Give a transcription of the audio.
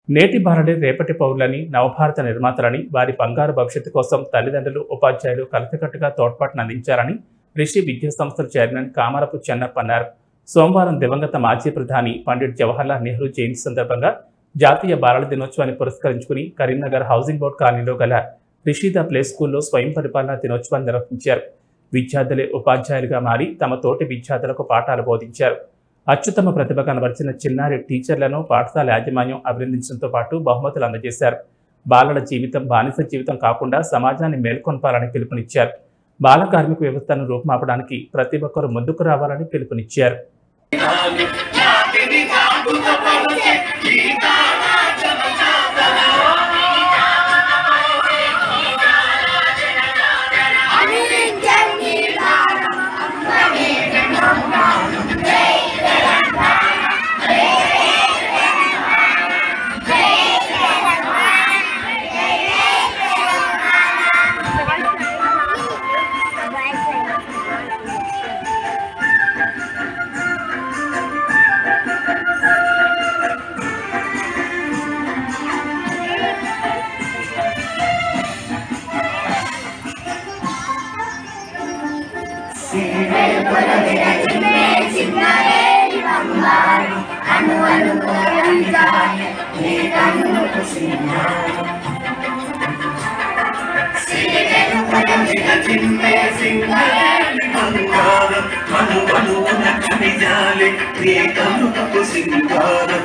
నేటి బాలలే రేపటి పౌరులని నవభారత నిర్మాతలని వారి బంగారు భవిష్యత్తు కోసం తల్లిదండ్రులు ఉపాధ్యాయులు కలిసికట్టుగా తోడ్పాటును అందించాలని రిషి విద్యా సంస్థల చైర్మన్ కామరపు చెన్నప్ప అన్నారు సోమవారం దివంగత మాజీ ప్రధాని పండిట్ జవహర్లాల్ నెహ్రూ జయంతి సందర్భంగా జాతీయ బాలల దినోత్సవాన్ని పురస్కరించుకుని కరీంనగర్ హౌసింగ్ బోర్డు కాలనీలో గల రిషిద ప్లే స్కూల్లో స్వయం పరిపాలన దినోత్సవాన్ని నిర్వహించారు విద్యార్థులే ఉపాధ్యాయులుగా మారి తమ తోటి విద్యార్థులకు పాఠాలు బోధించారు అత్యుత్తమ ప్రతిభ కనబరిచిన చిన్నారి టీచర్లను పాఠశాల యాజమాన్యం అభినందించడంతో పాటు బహుమతులు అందజేశారు బాలల జీవితం బానిస జీవితం కాకుండా సమాజాన్ని మేల్కొల్పాలని పిలుపునిచ్చారు బాల కార్మిక వ్యవస్థను రూపుమాపడానికి ప్రతి ఒక్కరూ ముందుకు రావాలని పిలుపునిచ్చారు బంగారం మను మనువున కనిజాలి నీ కనుకపు సింగారం